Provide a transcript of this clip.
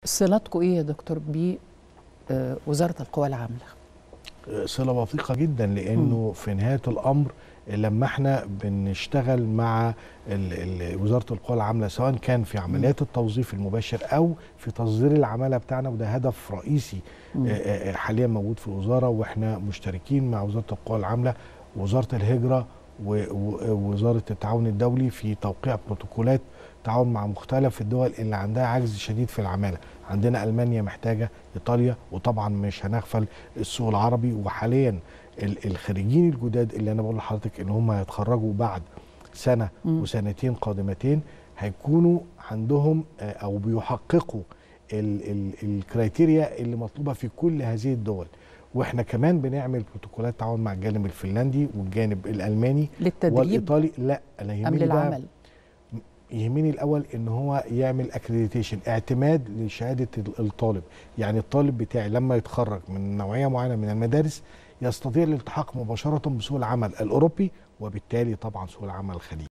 صلاتكم ايه يا دكتور بوزاره القوى العامله صله وثيقه جدا لانه في نهايه الامر لما احنا بنشتغل مع ال ال وزاره القوى العامله سواء كان في عمليات التوظيف المباشر او في تصدير العماله بتاعنا وده هدف رئيسي آه، آه، حاليا موجود في الوزاره واحنا مشتركين مع وزاره القوى العامله ووزاره الهجره و- و- ووزاره التعاون الدولي في توقيع بروتوكولات تعاون مع مختلف الدول اللي عندها عجز شديد في العماله عندنا المانيا محتاجه ايطاليا وطبعا مش هنغفل السوق العربي وحاليا ال- الخريجين الجداد اللي انا بقول لحضرتك ان هم هيتخرجوا بعد سنه مم. وسنتين قادمتين هيكونوا عندهم آه، او بيحققوا ال- ال- الكرايتيريا اللي مطلوبه في كل هذه الدول واحنا كمان بنعمل بروتوكولات تعاون مع الجانب الفنلندي والجانب الالماني للتدريب والايطالي لا انا ام يهمني بقى للعمل يهمني الاول ان هو يعمل اكريديتيشن اعتماد لشهاده ال- الطالب يعني الطالب بتاعي لما يتخرج من نوعيه معينه من المدارس يستطيع الالتحاق مباشره بسوق العمل الاوروبي وبالتالي طبعا سوق العمل الخليجي